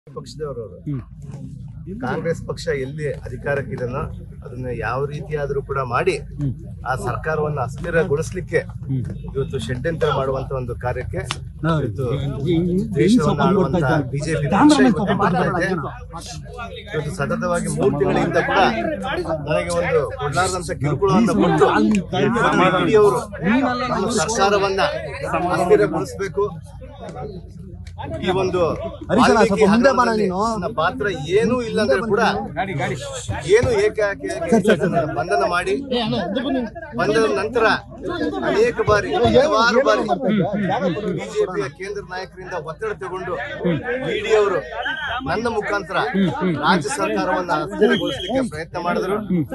ಪಕ್ಷದವರು ಅವರು ಕಾಂಗ್ರೆಸ್ ಪಕ್ಷ ಎಲ್ಲಿ ಅಧಿಕಾರಕ್ಕಿದನೋ ಅದನ್ನ ಯಾವ ರೀತಿಯಾದ್ರೂ ಕೂಡ ಮಾಡಿ ಆ ಸರ್ಕಾರವನ್ನ ಅಸ್ಥಿರಗೊಳಿಸ್ಲಿಕ್ಕೆ ಇವತ್ತು ಷಡ್ಯಂತ್ರ ಮಾಡುವಂತ ಒಂದು ಕಾರ್ಯಕ್ಕೆ ಇವತ್ತು ದೇಶವನ್ನ ಆಳುವಂತ ಬಿಜೆಪಿ ಪಕ್ಷ ಇವತ್ತು ಬರ್ತಾ ಇದೆ. ಇವತ್ತು ಸತತವಾಗಿ ಮೂರು ತಿಂಗಳಿಂದ ಕೂಡ ನನಗೆ ಒಂದು ಕೊಡ್ಲಾರ್ದಂತ ಕಿರುಕುಳವನ್ನು ಕೊಟ್ಟು ಮೋದಿಯವರು ನಮ್ಮ ಸರ್ಕಾರವನ್ನ ಅಸ್ಥಿರಗೊಳಿಸಬೇಕು ಈ ಒಂದು ವಾಲ್ಮೀಕಿ ಹಗರಣದಲ್ಲಿ ನನ್ನ ಪಾತ್ರ ಏನೂ ಇಲ್ಲ ಅಂದ್ರೆ ಕೂಡ ಏನು ಏಕಾಏಕಿ ನನ್ನ ಬಂಧನ ಮಾಡಿ ಬಂಧನ ನಂತರ ಅನೇಕ ಬಾರಿ ಹಲವಾರು ಬಾರಿ ಬಿಜೆಪಿಯ ಕೇಂದ್ರ ನಾಯಕರಿಂದ ಒತ್ತಡ ತಗೊಂಡು ಇಡಿ ಅವರು ನನ್ನ ಮುಖಾಂತರ ರಾಜ್ಯ ಸರ್ಕಾರವನ್ನ ಅಸ್ಥಿರಗೊಳಿಸಲಿಕ್ಕೆ ಪ್ರಯತ್ನ ಮಾಡಿದ್ರು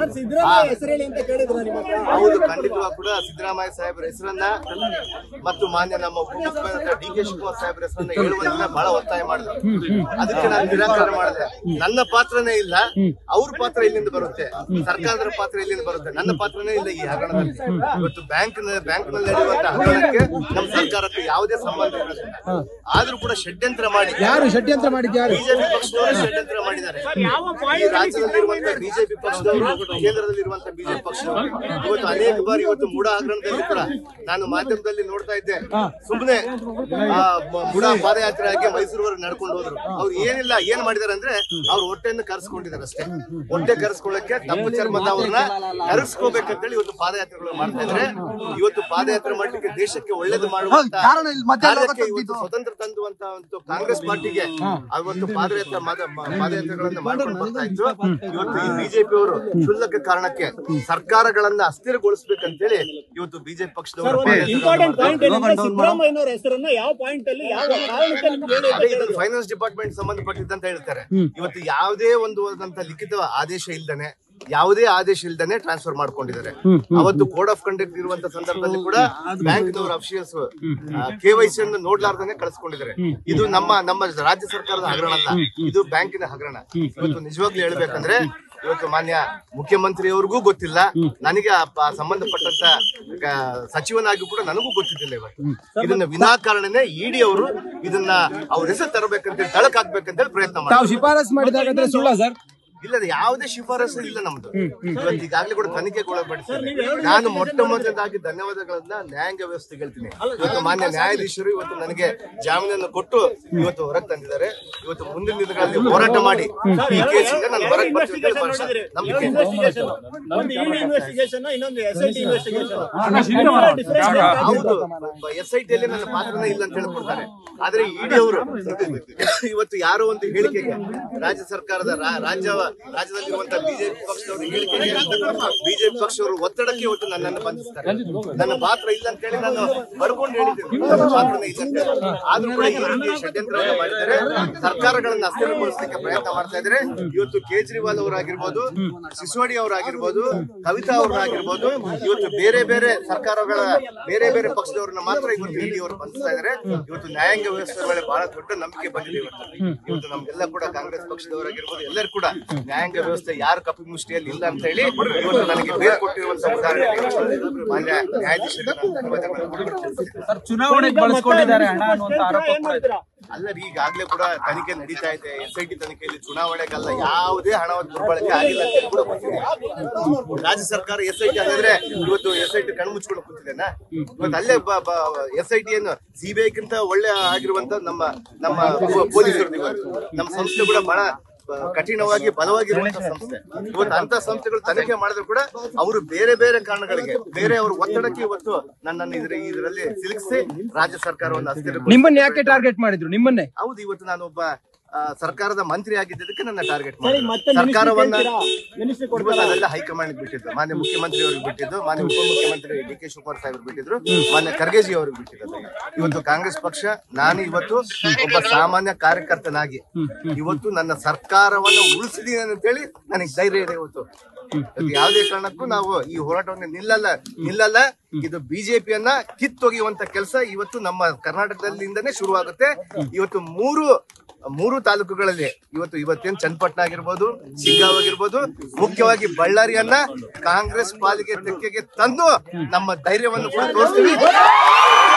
ಹೌದು ಖಂಡಿತವಾಗಿ ಕೂಡ ಸಿದ್ದರಾಮಯ್ಯ ಸಾಹೇಬರ ಹೆಸರನ್ನ ಮತ್ತು ಮಾನ್ಯ ನಮ್ಮ ಉಪಮುಖ್ಯಮಂತ್ರಿ ಡಿ ಕೆ ಶಿವಕುಮಾರ್ ಸಾಹೇಬರ ಹೆಸರನ್ನ ಹೇಳುವಂತ ಬಹಳ ಒತ್ತಾಯ ಮಾಡಿದ್ರು ಅದಕ್ಕೆ ನಾನು ನಿರಾಕರಣೆ ಮಾಡಿದೆ ನನ್ನ ಪಾತ್ರನೇ ಇಲ್ಲ ಅವ್ರ ಪಾತ್ರ ಇಲ್ಲಿಂದ ಬರುತ್ತೆ ಸರ್ಕಾರದ ಪಾತ್ರ ಇಲ್ಲಿಂದ ಬರುತ್ತೆ ನನ್ನ ಪಾತ್ರನೇ ಇಲ್ಲ ಈ ಹಗರಣದಲ್ಲಿ ಇವತ್ತು ಬ್ಯಾಂಕ್ ಬ್ಯಾಂಕ್ ನಲ್ಲಿ ನಡೆಯುವಂತ ಹಗರಣಕ್ಕೆ ನಮ್ಮ ಸರ್ಕಾರಕ್ಕೆ ಯಾವುದೇ ಸಂಬಂಧ ಇರೋದಿಲ್ಲ ಆದ್ರೂ ಕೂಡ ಷಡ್ಯಂತ್ರ ಮಾಡಿ ಯಾರು ಷಡ್ಯಂತ್ರ ಮಾಡಿದ್ಯಾರು ಬಿಜೆಪಿ ಪಕ್ಷದವರು ಷಡ್ಯಂತ್ರ ಮಾಡಿದ್ದಾರೆ ಈ ರಾಜ್ಯದಲ್ಲಿರುವಂತ ಬಿಜೆಪಿ ಪಕ್ಷದವರು ಕೇಂದ್ರದಲ್ಲಿರುವಂತ ಬಿಜೆಪಿ ಪಕ್ಷದವರು ಇವತ್ತು ಅನೇಕ ಬಾರಿ ಇವತ್ತು ಮೂಡ ಹಗರಣದಲ್ಲಿ ಕೂಡ ನಾನು ಮಾಧ್ಯಮದಲ್ಲಿ ನೋಡ್ತಾ ಇದ್ದೆ ಸುಮ್ಮನೆ ಮೂಡ ಪಾದಯಾತ್ರೆ ಆಗಿ ಮೈಸೂರುವರೆಗೆ ನಡ್ಕೊಂಡು ಹೋದ್ರು ಅವ್ರು ಏನಿಲ್ಲ ಏನ್ ಮಾಡಿದಾರೆ ಅಂದ್ರೆ ಅವ್ರ ಹೊಟ್ಟೆಯನ್ನು ಕರೆಸ್ಕೊಂಡಿದ್ದಾರೆ ಅಷ್ಟೇ ಹೊಟ್ಟೆ ಕರೆಸ್ಕೊಳ್ಳಕ್ಕೆ ತಪ್ಪು ಚರ್ಮದ ಅವ್ರನ್ನ ಕರೆಸ್ಕೋಬೇಕಂತೇಳಿ ಇವತ್ತು ಪಾದಯಾತ್ರೆಗಳು ಮಾಡ್ತಾ ಇದ್ರೆ ಇವತ್ತು ಪಾದಯಾತ್ರೆ ಮಾಡ್ಲಿಕ್ಕೆ ದೇಶಕ್ಕೆ ಒಳ್ಳೇದು ಮಾಡುವಂತ ಕಾರಣ ಇಲ್ಲಿ ಮಧ್ಯ ಲೋಕ ಕಾರ್ಯಕ್ಕೆ ಇವತ್ತು ಸ್ವತಂತ್ರ ತಂದುವಂತ ಒಂದು ಕಾಂಗ್ರೆಸ್ ಪಾರ್ಟಿಗೆ ಅವತ್ತು ಪಾದಯಾತ್ರೆ ಮಾದ- ಮ- ಪಾದಯಾತ್ರೆಗಳನ್ನ ಮಾಡ್ಕೊಂಡು ಬರ್ತಾ ಇದ್ರು ಇವತ್ತು ಈ ಬಿಜೆಪಿ ಅವರು ಕ್ಷುಲ್ಲಕ ಕಾರಣಕ್ಕೆ ಸರ್ಕಾರಗಳನ್ನ ಅಸ್ಥಿರಗೊಳಿಸ್ಬೇಕಂತೇಳಿ ಇವತ್ತು ಬಿಜೆಪಿ ಪಕ್ಷದವರು ಇಂಪಾರ್ಟೆಂಟ್ ಪಾಯಿಂಟ್ ಪಾದಯಾತ್ರೆ ಏನಂದ್ರೆ ಸಿದ್ದರಾಮಯ್ಯನವರ ಹೆಸರನ್ನ ಯಾವ ಪಾಯಿಂಟ್ ಅಲ್ಲಿ ಯಾವ ಕಾರಣಕ್ಕೆ ನಿಮ್ಗೆ ಹೇಳಿ ಅಂತ ಅದೇ ಕೇಳಿದ್ರು. ಇದನ್ನು ಫೈನಾನ್ಸ್ ಡಿಪಾರ್ಟ್ಮೆಂಟ್ ಸಂಬಂಧಪಟ್ಟಿದ್ದಂತ ಹೇಳ್ತಾರೆ ಇವತ್ತು ಯಾವುದೇ ಒಂದು ಆದಂತ ಲಿಖಿತ ಆದೇಶ ಇಲ್ದನೆ ಯಾವುದೇ ಆದೇಶ ಇಲ್ದನೆ ಟ್ರಾನ್ಸ್ಫರ್ ಮಾಡ್ಕೊಂಡಿದ್ದಾರೆ ಅವತ್ತು ಕೋಡ್ ಆಫ್ ಕಂಡಕ್ಟ್ ಇರುವಂತ ಸಂದರ್ಭದಲ್ಲಿ ಕೂಡ ಬ್ಯಾಂಕ್ನವರ ಅಫಿಷಿಯಲ್ಸ್ ಕೆ ವೈ ಸಿ ಅನ್ನು ನೋಡ್ಲಾರ್ದನೆ ಕಳಿಸ್ಕೊಂಡಿದ್ದಾರೆ ಇದು ನಮ್ಮ ನಮ್ಮ ರಾಜ್ಯ ಸರ್ಕಾರದ ಹಗರಣ ಅಲ್ಲ ಇದು ಬ್ಯಾಂಕಿನ ಹಗರಣ ಇವತ್ತು ನಿಜವಾಗ್ಲೂ ಹೇಳ್ಬೇಕಂದ್ರೆ ಇವತ್ತು ಮಾನ್ಯ ಮುಖ್ಯಮಂತ್ರಿಯವರಿಗೂ ಗೊತ್ತಿಲ್ಲ ನನಗೆ ಆ ಪ- ಸಂಬಂಧಪಟ್ಟಂತ ಕ- ಸಚಿವನಾಗಿ ಕೂಡ ನನಗೂ ಗೊತ್ತಿದ್ದಿಲ್ಲ ಇವತ್ತು ಇದನ್ನ ವಿನಾಕಾರಣನೇ ಇಡಿ ಅವರು ಇದನ್ನ ಅವ್ರ ಹೆಸರು ತರಬೇಕಂತ ತಳಕ್ ಹಾಕ್ಬೇಕಂತ ಪ್ರಯತ್ನ ತಾವು ಮಾಡ್ತಾರೆ ಶಿಫಾರಸ್ ಮಾಡಿದಾಗಂದ್ರೆ ಸುಳ್ಳ ಸರ್ ಇಲ್ಲ ಯಾವುದೇ ಶಿಫಾರಸು ಇಲ್ಲ ನಮ್ದು ಇವತ್ತು ಈಗಾಗಲೇ ಕೂಡ ತನಿಖೆಗೊಳಪಡಿಸಿದ್ದಾರೆ ನಾನು ಮೊಟ್ಟ ಮೊದಲದಾಗಿ ಧನ್ಯವಾದಗಳನ್ನ ನ್ಯಾಯಾಂಗ ವ್ಯವಸ್ಥೆಗೆ ಹೇಳ್ತೀನಿ ಇವತ್ತು ಮಾನ್ಯ ನ್ಯಾಯಾಧೀಶರು ಇವತ್ತು ನನಗೆ ಜಾಮೀನನ್ನು ಕೊಟ್ಟು ಇವತ್ತು ಹೊರಗೆ ತಂದಿದ್ದಾರೆ ಇವತ್ತು ಮುಂದಿನ ದಿನಗಳಲ್ಲಿ ಹೋರಾಟ ಮಾಡಿ ಈ ಕೇಸಿಂದ ನಾನು ಹೊರಗೆ ಬರ್ತೀನಿ ಅಂತ ಹೇಳಿ ಭರವಸೆ- ನಂಬಿಕೆ ಇದೆ. ಇನ್ವೆಸ್ಟಿಗೇಷನ್ ಒಂದು ಇಡಿ ಇನ್ವೆಸ್ಟಿಗೇಷನ್ ಇನ್ನೊಂದು ಎಸ್ ಐ ಟಿ ಇನ್ವೆಸ್ಟಿಗೇಷನ್ ಹೌದು ಎಸ್ ಐ ಟಿಯಲ್ಲಿ ನನ್ನ ಪಾತ್ರನೇ ಇಲ್ಲ ಅಂತ ಹೇಳ್ಕೊಡ್ತಾರೆ ಆದ್ರೆ ಇಡಿ ಅವರು ಇವತ್ತು ಯಾರೋ ಒಂದು ಹೇಳಿಕೆಗೆ ರಾಜ್ಯ ಸರ್ಕಾರದ ರಾ- ರಾಜ್ಯ ರಾಜ್ಯದಲ್ಲಿರುವಂತಹ ಬಿಜೆಪಿ ಪಕ್ಷದವರು ಹೇಳಿಕೆಗೆ ಬಿಜೆಪಿ ಪಕ್ಷದವರು ಒತ್ತಡಕ್ಕೆ ಇವತ್ತು ನನ್ನನ್ನು ಬಂಧಿಸ್ತಾರೆ ನನ್ನ ಪಾತ್ರ ಇಲ್ಲ ಅಂತ ಹೇಳಿ ನಾನು ಬರ್ಕೊಂಡು ಹೇಳಿದ್ದೀನಿ ನನ್ನ ಪಾತ್ರನೇ ಇಲ್ಲ ಅಂತ ಹೇಳಿ. ಆದ್ರೂ ಕೂಡ ಈ ರೀತಿ ಷಡ್ಯಂತ್ರವನ್ನು ಮಾಡಿದ್ದಾರೆ ಸರ್ಕಾರಗಳನ್ನ ಅಸ್ಥಿರಗೊಳಿಸಲಿಕ್ಕೆ ಪ್ರಯತ್ನ ಮಾಡ್ತಾ ಇದ್ದಾರೆ ಇವತ್ತು ಕೇಜ್ರಿವಾಲ್ ಅವರಾಗಿರ್ಬೋದು ಸಿಸೋಡಿ ಅವರಾಗಿರ್ಬೋದು ಕವಿತಾ ಅವರಾಗಿರ್ಬೋದು ಇವತ್ತು ಬೇರೆ ಬೇರೆ ಸರ್ಕಾರಗಳ ಬೇರೆ ಬೇರೆ ಪಕ್ಷದವ್ರನ್ನ ಮಾತ್ರ ಇವತ್ತು ಇಡಿ ಅವರು ಬಂಧಿಸ್ತಾ ಇದ್ದಾರೆ ಇವತ್ತು ನ್ಯಾಯಾಂಗ ವ್ಯವಸ್ಥೆ ಮೇಲೆ ಬಹಳ ದೊಡ್ಡ ನಂಬಿಕೆ ಬಂದಿದೆ ಇವತ್ತು ಇವತ್ತು ನಮ್ಗೆಲ್ಲ ಕೂಡ ಕಾಂಗ್ರೆಸ್ ಪಕ್ಷದವರಾಗಿರ್ಬೋದು ಎಲ್ಲರೂ ಕೂಡ ನ್ಯಾಯಾಂಗ ವ್ಯವಸ್ಥೆ ಯಾರು ಕಪ್ಪು ಮುಷ್ಟಿಯಲ್ಲಿ ಇಲ್ಲ ಅಂತ ಹೇಳಿ ಇವತ್ತು ನನಗೆ ಬೇರೆ ಕೊಟ್ಟಿರುವಂತ ಉದಾಹರಣೆ ಮಾನ್ಯ ನ್ಯಾಯಾಧೀಶರಿಗೆ ನಾನು ಧನ್ಯವಾದಗಳನ್ನು ಕೊಡ್ತೀನಿ. ಚುನಾವಣೆಗೆ ಬಳಸ್ಕೊಂಡಿದ್ದಾರೆ ಹಣ ಅನ್ನುವಂತ ಆರೋಪ ಏನ್ ಮಾಡ್ತೀರಾ ಅಲ್ಲ ರೀ, ಈಗಾಗ್ಲೇ ಕೂಡ ತನಿಖೆ ನಡೀತಾ ಇದೆ ಎಸ್ ಐ ಟಿ ತನಿಖೆಯಲ್ಲಿ ಚುನಾವಣೆಗಲ್ಲ ಯಾವುದೇ ಹಣದ ದುರ್ಬಳಕೆ ಆಗಿಲ್ಲ ಅಂತ ಕೂಡ ಗೊತ್ತಿದೆ ರಾಜ್ಯ ಸರ್ಕಾರ ಎಸ್ ಐ ಟಿ ಹಾಗಾದ್ರೆ ಇವತ್ತು ಎಸ್ ಐ ಟಿ ಕಣ್ಮುಚ್ಕೊಂಡು ಕೂತಿದ್ದೇನಾ ಇವತ್ತು ಅಲ್ಲೇ ಎಸ್ ಐ ಟಿ ಏನು ಸಿಬಿಐಗಿಂತ ಒಳ್ಳೆ ಆಗಿರುವಂತ ನಮ್ಮ ನಮ್ಮ ಪೊ- ಪೊಲೀಸರು ಇವತ್ತು ನಮ್ಮ ಸಂಸ್ಥೆ ಕೂಡ ಬಹಳ ಬ- ಕಠಿಣವಾಗಿ ಬಲವಾಗಿರುವಂತ ಸಂಸ್ಥೆ ಇವತ್ತು ಅಂತ ಸಂಸ್ಥೆಗಳು ತನಿಖೆ ಮಾಡಿದ್ರು ಕೂಡ ಅವರು ಬೇರೆ ಬೇರೆ ಕಾರಣಗಳಿಗೆ ಬೇರೆ ಅವ್ರ ಒತ್ತಡಕ್ಕೆ ಇವತ್ತು ನನ್ನನ್ನು ಇದ್ರ ಇದರಲ್ಲಿ ಸಿಲುಕಿಸಿ ರಾಜ್ಯ ಸರ್ಕಾರವನ್ನು ಅಸ್ಥಿರ ನಿಮ್ಮನ್ನ ಯಾಕೆ ಟಾರ್ಗೆಟ್ ಮಾಡಿದ್ರು ನಿಮ್ಮನ್ನೇ ಹೌದು ಇವತ್ತು ನಾನು ಒಬ್ಬ ಆ, ಸರ್ಕಾರದ ಮಂತ್ರಿ ಆಗಿದ್ದಕ್ಕೆ ನನ್ನ ಟಾರ್ಗೆಟ್ ಸರಿ ಮತ್ತೆ ಸರ್ಕಾರವನ್ನ ಮಿನಿಸ್ಟ್ರಿ ಇವತ್ತು ಅದೆಲ್ಲ ಹೈಕಮಾಂಡ್ ಬಿಟ್ಟಿದ್ದು ಮಾನ್ಯ ಮುಖ್ಯಮಂತ್ರಿ ಅವ್ರಿಗೆ ಬಿಟ್ಟಿದ್ದು ಮಾನ್ಯ ಉಪಮುಖ್ಯಮಂತ್ರಿ ಡಿ ಕೆ ಶಿವಕುಮಾರ್ ಸಾಹೇಬ್ ಬಿಟ್ಟಿದ್ರು ಮಾನ್ಯ ಖರ್ಗೆಜಿ ಅವ್ರಿಗೆ ಬಿಟ್ಟಿದ್ದು ಇವತ್ತು ಕಾಂಗ್ರೆಸ್ ಪಕ್ಷ ನಾನು ಇವತ್ತು ಒಬ್ಬ ಸಾಮಾನ್ಯ ಕಾರ್ಯಕರ್ತನಾಗಿ ಇವತ್ತು ನನ್ನ ಸರ್ಕಾರವನ್ನು ಉಳಿಸಿದೀನಿ ಅಂತೇಳಿ ನನಗೆ ಧೈರ್ಯ ಇದೆ ಇವತ್ತು ಇವತ್ತು ಯಾವುದೇ ಕಾರಣಕ್ಕೂ ನಾವು ಈ ಹೋರಾಟವನ್ನು ನಿಲ್ಲಲ್ಲ ನಿಲ್ಲಲ್ಲ ಇದು ಬಿಜೆಪಿಯನ್ನ ಕಿತ್ತೊಗೆಯುವಂತ ಕೆಲಸ ಇವತ್ತು ನಮ್ಮ ಕರ್ನಾಟಕದಲ್ಲಿಂದನೇ ಶುರುವಾಗುತ್ತೆ ಇವತ್ತು ಮೂರು ಮೂರು ತಾಲೂಕುಗಳಲ್ಲಿ ಇವತ್ತು ಇವತ್ತೇನ್ ಚನ್ನಪಟ್ಟಣ ಆಗಿರ್ಬೋದು ಶಿಗ್ಗಾಂವ್ ಆಗಿರ್ಬೋದು ಮುಖ್ಯವಾಗಿ ಬಳ್ಳಾರಿಯನ್ನ ಕಾಂಗ್ರೆಸ್ ಪಾಲಿಗೆ ತೆಕ್ಕೆಗೆ ತಂದು ನಮ್ಮ ಧೈರ್ಯವನ್ನು ಕೂಡ ತೋರಿಸ್ತೀವಿ